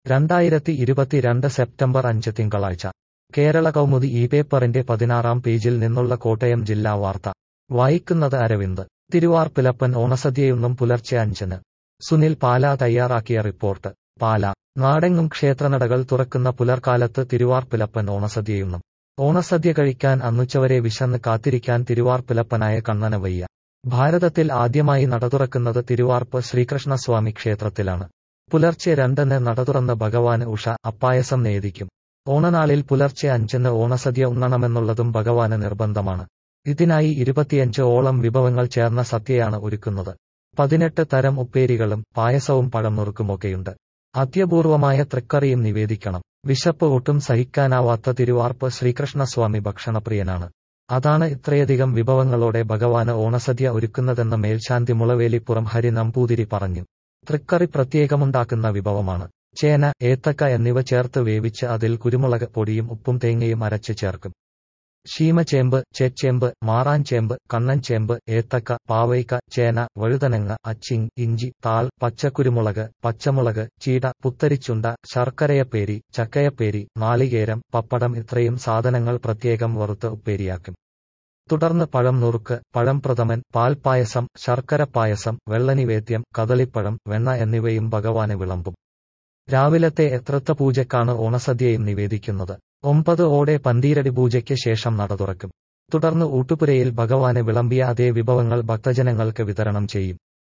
രണ്ടായിരത്തി ഇരുപത്തിരണ്ട് സെപ്റ്റംബർ അഞ്ച് തിങ്കളാഴ്ച കേരള കൗമുദി ഈ പേപ്പറിന്റെ പതിനാറാം പേജിൽ നിന്നുള്ള കോട്ടയം ജില്ലാ വാർത്ത വായിക്കുന്നത് അരവിന്ദ് തിരുവാർപ്പിലപ്പൻ ഓണസദ്യയൊന്നും പുലർച്ചെ അഞ്ചിന് സുനിൽ പാല തയ്യാറാക്കിയ റിപ്പോർട്ട് പാല നാടെങ്ങും ക്ഷേത്രനടകൾ തുറക്കുന്ന പുലർക്കാലത്ത് തിരുവാർപ്പിലപ്പൻ ഓണസദ്യയുണ്ണും ഓണസദ്യ കഴിക്കാൻ അന്നുച്ചവരെ വിശന്ന് കാത്തിരിക്കാൻ തിരുവാർപ്പിലപ്പനായ കണ്ണന വയ്യ ഭാരതത്തിൽ ആദ്യമായി നട തുറക്കുന്നത് തിരുവാർപ്പ് ശ്രീകൃഷ്ണസ്വാമി ക്ഷേത്രത്തിലാണ് പുലർച്ചെ രണ്ടിന് നട തുറന്ന് ഭഗവാന് ഉഷ അപ്പായസം നേദിക്കും ഓണനാളിൽ പുലർച്ചെ അഞ്ചിന് ഓണസദ്യ ഉണ്ണണമെന്നുള്ളതും ഭഗവാന് നിർബന്ധമാണ് ഇതിനായി ഇരുപത്തിയഞ്ച് ഓളം വിഭവങ്ങൾ ചേർന്ന സദ്യയാണ് ഒരുക്കുന്നത് പതിനെട്ട് തരം ഉപ്പേരികളും പായസവും പഴം നുറുക്കുമൊക്കെയുണ്ട് അത്യപൂർവമായ തൃക്കറിയും നിവേദിക്കണം വിശപ്പ് ഒട്ടും സഹിക്കാനാവാത്ത തിരുവാർപ്പ് ശ്രീകൃഷ്ണസ്വാമി ഭക്ഷണപ്രിയനാണ് അതാണ് ഇത്രയധികം വിഭവങ്ങളോടെ ഭഗവാന് ഓണസദ്യ ഒരുക്കുന്നതെന്ന് മേൽശാന്തി മുളവേലിപ്പുറം ഹരി നമ്പൂതിരി പറഞ്ഞു തൃക്കറി പ്രത്യേകമുണ്ടാക്കുന്ന വിഭവമാണ് ചേന ഏത്തക്ക എന്നിവ ചേർത്ത് വേവിച്ച് അതിൽ കുരുമുളക് പൊടിയും ഉപ്പും തേങ്ങയും അരച്ച് ചേർക്കും ശീമചേമ്പ് ചെച്ചേമ്പ് മാറാൻചേമ്പ് കണ്ണൻചേമ്പ് ഏത്തക്ക പാവയ്ക്ക ചേന വഴുതനങ്ങ അച്ചിങ് ഇഞ്ചി താൾ പച്ചക്കുരുമുളക് പച്ചമുളക് ചീട പുത്തരിച്ചുണ്ട ശർക്കരയപ്പേരി ചക്കയപ്പേരി നാളികേരം പപ്പടം ഇത്രയും സാധനങ്ങൾ പ്രത്യേകം വറുത്ത് ഉപ്പേരിയാക്കും തുടർന്ന് പഴം നുറുക്ക് പഴം പ്രഥമൻ പാൽപ്പായസം ശർക്കര പായസം വെള്ളനിവേദ്യം കദളിപ്പഴം വെണ്ണ എന്നിവയും ഭഗവാന് വിളമ്പും രാവിലത്തെ എത്രത്ത പൂജക്കാണ് ഓണസദ്യയും നിവേദിക്കുന്നത് ഒമ്പത് ഓടെ പന്തീരടി പൂജയ്ക്ക് ശേഷം നട തുറക്കും തുടർന്ന് ഊട്ടുപുരയിൽ ഭഗവാന് വിളമ്പിയ അതേ വിഭവങ്ങൾ ഭക്തജനങ്ങൾക്ക് വിതരണം ചെയ്യും